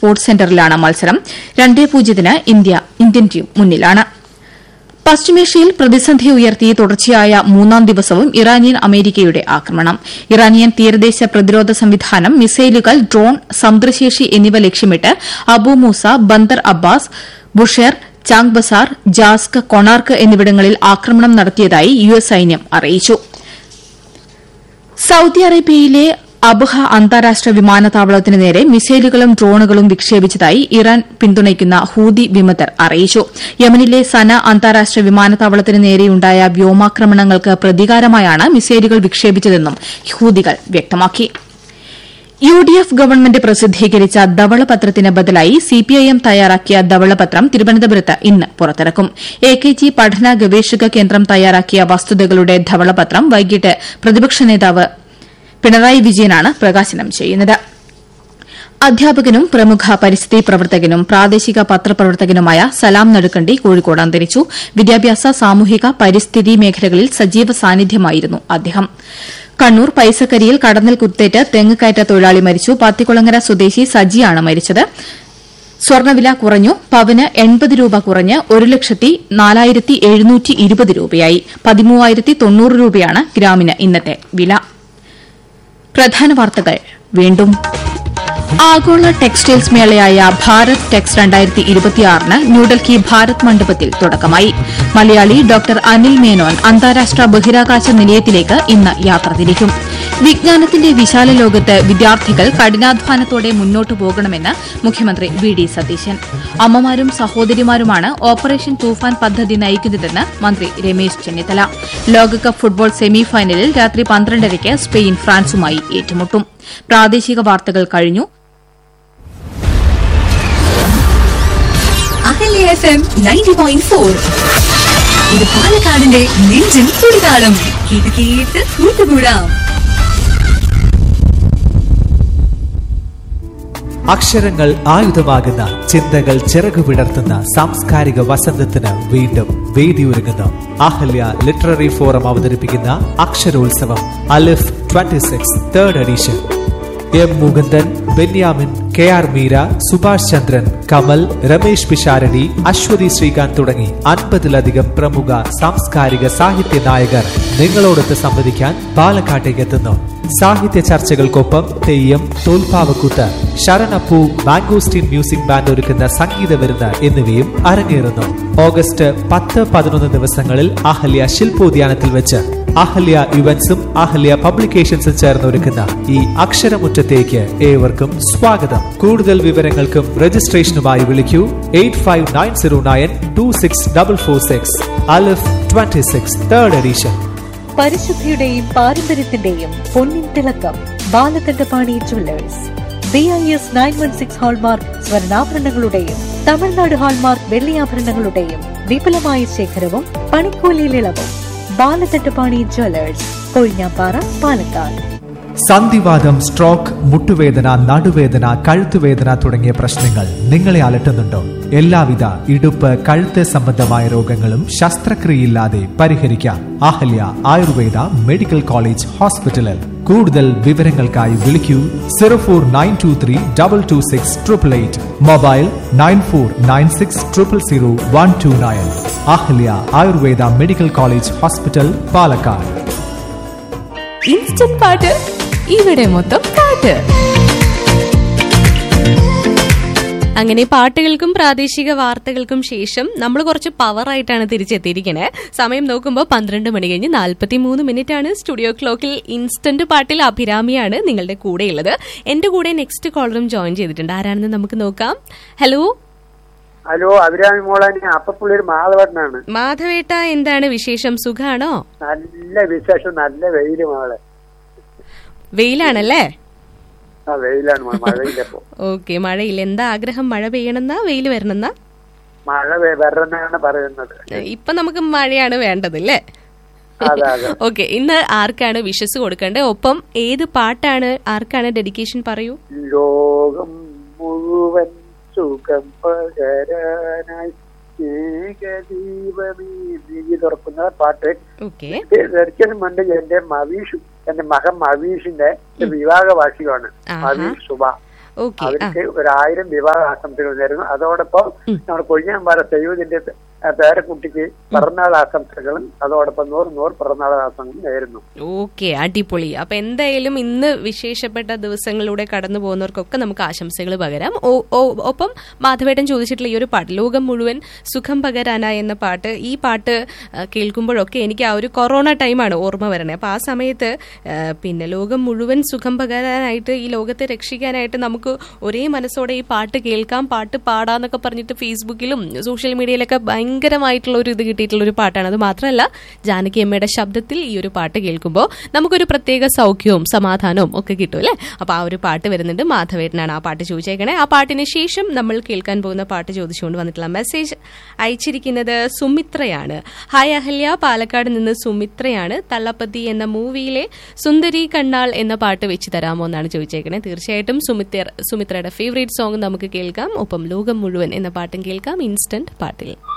Sports സെന്ററിലാണ് മത്സരം രണ്ടേ പൂജ്യത്തിന് ഇന്ത്യ ഇന്ത്യൻ ടീം മുന്നിലാണ് പശ്ചിമേഷ്യയിൽ പ്രതിസന്ധി ഉയർത്തി തുടർച്ചയായ മൂന്നാം ദിവസവും ഇറാനിയൻ അമേരിക്കയുടെ ആക്രമണം ഇറാനിയൻ തീരദേശ പ്രതിരോധ സംവിധാനം മിസൈലുകൾ ഡ്രോൺ സമുദ്രശേഷി എന്നിവ ലക്ഷ്യമിട്ട് Abu Musa Bandar Abbas Bushehr ചാങ് ബസാർ ജാസ്ക് കൊണാർക്ക് എന്നിവിടങ്ങളിൽ ആക്രമണം നടത്തിയതായി യു എസ് സൈന്യം അറിയിച്ചു സൌദി അറേബ്യയിലെ അബ്ഹ അന്താരാഷ്ട്ര വിമാനത്താവളത്തിന് നേരെ മിസൈലുകളും ഡ്രോണുകളും വിക്ഷേപിച്ചതായി ഇറാൻ പിന്തുണയ്ക്കുന്ന ഹൂതി വിമതർ അറിയിച്ചു യമനിലെ സന അന്താരാഷ്ട്ര വിമാനത്താവളത്തിന് നേരെയുണ്ടായ വ്യോമാക്രമണങ്ങൾക്ക് പ്രതികാരമായാണ് മിസൈലുകൾ വിക്ഷേപിച്ചതെന്നും ഹൂതികൾ വ്യക്തമാക്കി യു ഡി എഫ് ഗവൺമെന്റ് പ്രസിദ്ധീകരിച്ച ധവളപത്രത്തിന് ബദലായി സിപിഐഎം തയ്യാറാക്കിയ ധവളപത്രം തിരുവനന്തപുരത്ത് ഇന്ന് പുറത്തിറക്കും എ കെ ജി പഠന ഗവേഷക കേന്ദ്രം തയ്യാറാക്കിയ വസ്തുതകളുടെ ധവളപത്രം വൈകിട്ട് പ്രതിപക്ഷ നേതാവ് പിണറായി വിജയനാണ് പ്രകാശനം ചെയ്യുന്നത് അധ്യാപകനും പ്രമുഖ പരിസ്ഥിതി പ്രവർത്തകനും പ്രാദേശിക പത്രപ്രവർത്തകനുമായ സലാം നടുക്കണ്ടി കോഴിക്കോട് അന്തരിച്ചു വിദ്യാഭ്യാസ സാമൂഹിക പരിസ്ഥിതി മേഖലകളിൽ സജീവ സാന്നിധ്യമായിരുന്നു അദ്ദേഹം കണ്ണൂർ പൈസക്കരിയിൽ കടന്നൽ കുത്തേറ്റ് തെങ്ങ് കയറ്റ തൊഴിലാളി മരിച്ചു പത്തിക്കുളങ്ങര സ്വദേശി സജിയാണ് മരിച്ചത് സ്വർണ്ണവില കുറഞ്ഞു പവന് എൺപത് രൂപ കുറഞ്ഞ് ഒരു ലക്ഷത്തി നാലായിരത്തി എഴുന്നൂറ്റി ഇരുപത് രൂപയായി പതിമൂവായിരത്തി തൊണ്ണൂറ് രൂപയാണ് ഗ്രാമിന് ഇന്നത്തെ വില പ്രധാന വാർത്തകൾ വീണ്ടും ആഗോള ടെക്സ്റ്റൈൽസ് മേളയായ ഭാരത് ടെക്സ് രണ്ടായിരത്തി ഇരുപത്തിയാറിന് ന്യൂഡൽഹി ഭാരത് മണ്ഡപത്തിൽ തുടക്കമായി മലയാളി ഡോക്ടർ അനിൽ മേനോൻ അന്താരാഷ്ട്ര ബഹിരാകാശ നിലയത്തിലേക്ക് ഇന്ന് യാത്ര തിരിക്കും വിജ്ഞാനത്തിന്റെ വിശാല ലോകത്ത് വിദ്യാർത്ഥികൾ കഠിനാധ്വാനത്തോടെ മുന്നോട്ടു പോകണമെന്ന് മുഖ്യമന്ത്രി വി ഡി സതീശൻ അമ്മമാരും സഹോദരിമാരുമാണ് ഓപ്പറേഷൻ തൂഫാൻ പദ്ധതി നയിക്കുന്നതെന്ന് മന്ത്രി രമേശ് ചെന്നിത്തല ലോകകപ്പ് ഫുട്ബോൾ സെമി ഫൈനലിൽ രാത്രി പന്ത്രണ്ടരയ്ക്ക് സ്പെയിൻ ഫ്രാൻസുമായി ഏറ്റുമുട്ടും പ്രാദേശിക വാർത്തകൾ കഴിഞ്ഞു Ahalya F M ninety point four ഇത് പാലക്കാടിന്റെ നെഞ്ചിൻ തുടിതാളം കേട്ട് കേട്ട് കൂട്ടുകൂടാം അക്ഷരങ്ങൾ ആയുധമാകുന്ന ചിന്തകൾ ചിറകുവിടർത്തുന്ന സാംസ്കാരിക വസന്തത്തിന് വീണ്ടും വേദിയൊരുങ്ങുന്നു അഹല്യ ലിറ്റററി ഫോറം അവതരിപ്പിക്കുന്ന അക്ഷരോത്സവം Alif 26 six third edition M Mukundan Benyamin K R Meera Subhash Chandran Kamal Ramesh Pisharody Aswathy Sreekanth തുടങ്ങി അൻപതിലധികം പ്രമുഖ സാംസ്കാരിക സാഹിത്യ നായകർ നിങ്ങളോടൊത്ത് സംവദിക്കാൻ പാലക്കാട്ടേക്ക് എത്തുന്നു സാഹിത്യ ചർച്ചകൾക്കൊപ്പം തെയ്യം തോൽപ്പാവക്കൂത്ത് ശരണപ്പൂ മാംഗോസ്റ്റീൻ മ്യൂസിക് ബാൻഡ് ഒരുക്കുന്ന സംഗീത വിരുന്ന് എന്നിവയും അരങ്ങേറുന്നു ഓഗസ്റ്റ് പത്ത് പതിനൊന്ന് ദിവസങ്ങളിൽ അഹല്യ ശില്പോദ്യാനത്തിൽ വെച്ച് അഹല്യ ഇവന്റ്സും അഹല്യ പബ്ലിക്കേഷൻസും ചേർന്ന് ഒരുക്കുന്ന ഈ അക്ഷരമുറ്റത്തേക്ക് ഏവർക്കും സ്വാഗതം കൂടുതൽ വിവരങ്ങൾക്കും രജിസ്ട്രേഷനുമായി വിളിക്കൂ eight five nine zero nine two six double four six Alif twenty six third edition പരിശുദ്ധിയുടെയും പാരമ്പര്യത്തിന്റെയും പൊന്നിൻ തിളക്കം Balakandapani jewellers B I S nine one six hallmark സ്വർണ്ണാഭരണങ്ങളുടെയും തമിഴ്നാട് ഹാൾമാർക്ക് വെള്ളിയാഭരണങ്ങളുടെയും വിപുലമായ ശേഖരവും പണിക്കൂലിയിൽ ഇളവും ബാലകണ്ഠപാണി ജ്വല്ലേഴ്സ് കൊഴിഞ്ഞാപ്പാറ പാലക്കാട് സന്ധിവാദം സ്ട്രോക്ക് മുട്ടുവേദന നടുവേദന കഴുത്തുവേദന തുടങ്ങിയ പ്രശ്നങ്ങൾ നിങ്ങളെ അലട്ടുന്നുണ്ടോ എല്ലാവിധ ഇടുപ്പ് കഴുത്ത് സംബന്ധമായ രോഗങ്ങളും ശസ്ത്രക്രിയയില്ലാതെ പരിഹരിക്കാം അഹല്യ ആയുർവേദ മെഡിക്കൽ കോളേജ് ഹോസ്പിറ്റലിൽ കൂടുതൽ വിവരങ്ങൾക്കായി വിളിക്കൂ zero four nine two three double two six triple eight mobile nine four nine six triple zero one two nine Ahalya Ayurveda medical college hospital Palakkad instant പാട്ട് ഇവിടെ മൊത്തം പാട്ട് അങ്ങനെ പാട്ടുകൾക്കും പ്രാദേശിക വാർത്തകൾക്കും ശേഷം നമ്മൾ കുറച്ച് പവർ ആയിട്ടാണ് തിരിച്ചെത്തിയിരിക്കണേ സമയം നോക്കുമ്പോൾ പന്ത്രണ്ട് മണി കഴിഞ്ഞ് നാൽപ്പത്തി മൂന്ന് മിനിറ്റ് ആണ് സ്റ്റുഡിയോ ക്ലോക്കിൽ ഇൻസ്റ്റന്റ് പാട്ടിൽ അഭിരാമിയാണ് നിങ്ങളുടെ കൂടെയുള്ളത് എന്റെ കൂടെ നെക്സ്റ്റ് കോളറും ജോയിൻ ചെയ്തിട്ടുണ്ട് ആരാണെന്ന് നമുക്ക് നോക്കാം ഹലോ ഹലോ അഭിരാമി മോളാനി അപ്പപ്പുള്ളൊരു മാധവട്ടനാണ് മാധവേട്ട എന്താണ് വിശേഷം സുഖാണോ നല്ല വിശേഷം നല്ല വെയില് മോളെ വെയിലാണല്ലേ ആ വെയിലാണ് മോളെ മഴയില്ലപ്പോ ഓക്കെ മഴയില്ല എന്താ ആഗ്രഹം മഴ പെയ്യണമെന്നാ വെയിൽ വരണമെന്നാ മഴ വെ- വരണമെന്നാണ് പറയുന്നത് ഇപ്പൊ നമുക്ക് മഴയാണ് വേണ്ടത് അല്ലേ അതെ അതെ ഓക്കെ ഇന്ന് ആർക്കാണ് വിഷസ് കൊടുക്കേണ്ടത് ഒപ്പം ഏത് പാട്ടാണ് ആർക്കാണ് ഡെഡിക്കേഷൻ പറയൂ ലോകം മുഴുവൻ സുഖം പകരാനായി ഏകദീപമേ നീ തുറക്കുന്ന പാട്ട് ഓക്കെ ഒരിക്കലും മുണ്ട് എന്റെ മവീഷ് എന്റെ മകൻ മവീഷിന്റെ വിവാഹ വാർഷികമാണ് ആഹാ. മവീഷ് സുബ ഓക്കെ ആ അവർക്ക് ഒരു ആയിരം വിവാഹ ആശംസകൾ നേരുന്നു അതോടൊപ്പം നമ്മുടെ കൊഴിഞ്ഞാമ്പാറ സയ്യൂദിന്റെ ആ, പേരക്കുട്ടിക്ക് പിറന്നാൾ ആശംസകളും അതോടൊപ്പം നൂറ് നൂറ് പിറന്നാൾ ആശംസകളും നേരുന്നു ഓക്കെ അടിപൊളി അപ്പൊ എന്തായാലും ഇന്ന് വിശേഷപ്പെട്ട ദിവസങ്ങളിലൂടെ കടന്നു പോകുന്നവർക്കൊക്കെ നമുക്ക് ആശംസകൾ പകരാം ഓ- ഓ- ഒപ്പം മാധവേട്ടൻ ചോദിച്ചിട്ടുള്ള ഈ ഒരു പാട്ട് ലോകം മുഴുവൻ സുഖം പകരാനായി എന്ന പാട്ട് ഈ പാട്ട് ആ, കേൾക്കുമ്പോഴൊക്കെ എനിക്ക് ആ ഒരു കൊറോണ ടൈമാണ് ഓർമ്മ വരണേ അപ്പൊ ആ സമയത്ത് ആ, പിന്നെ ലോകം മുഴുവൻ സുഖം പകരാനായിട്ട് ഈ ലോകത്തെ രക്ഷിക്കാനായിട്ട് നമുക്ക് ഒരേ മനസ്സോടെ ഈ പാട്ട് കേൾക്കാം പാട്ട് പാടാന്നൊക്കെ പറഞ്ഞിട്ട് ഫേസ്ബുക്കിലും സോഷ്യൽ മീഡിയയിലൊക്കെ ഭയങ്കരമായിട്ടുള്ള ഒരു ഇത് കിട്ടിയിട്ടുള്ള ഒരു പാട്ടാണ് അത് മാത്രമല്ല ജാനകി അമ്മയുടെ ശബ്ദത്തിൽ ഈ ഒരു പാട്ട് കേൾക്കുമ്പോൾ നമുക്കൊരു പ്രത്യേക സൗഖ്യവും സമാധാനവും ഒക്കെ കിട്ടും അല്ലേ അപ്പൊ ആ ഒരു പാട്ട് വരുന്നുണ്ട് മാധവേട്ടനാണ് ആ പാട്ട് ചോദിച്ചേക്കണേ ആ പാട്ടിന് ശേഷം നമ്മൾ കേൾക്കാൻ പോകുന്ന പാട്ട് ചോദിച്ചുകൊണ്ട് വന്നിട്ടുള്ള മെസ്സേജ് അയച്ചിരിക്കുന്നത് സുമിത്രയാണ് ഹായ് അഹല്യ പാലക്കാട് നിന്ന് സുമിത്രയാണ് തള്ളപ്പതി എന്ന മൂവിയിലെ സുന്ദരി കണ്ണാൾ എന്ന പാട്ട് വെച്ച് തരാമോ എന്നാണ് ചോദിച്ചേക്കണേ തീർച്ചയായിട്ടും സുമിത്ര സുമിത്രയുടെ ഫേവറേറ്റ് സോങ് നമുക്ക് കേൾക്കാം ഒപ്പം ലോകം മുഴുവൻ എന്ന പാട്ടും കേൾക്കാം ഇൻസ്റ്റന്റ് പാട്ടിൽ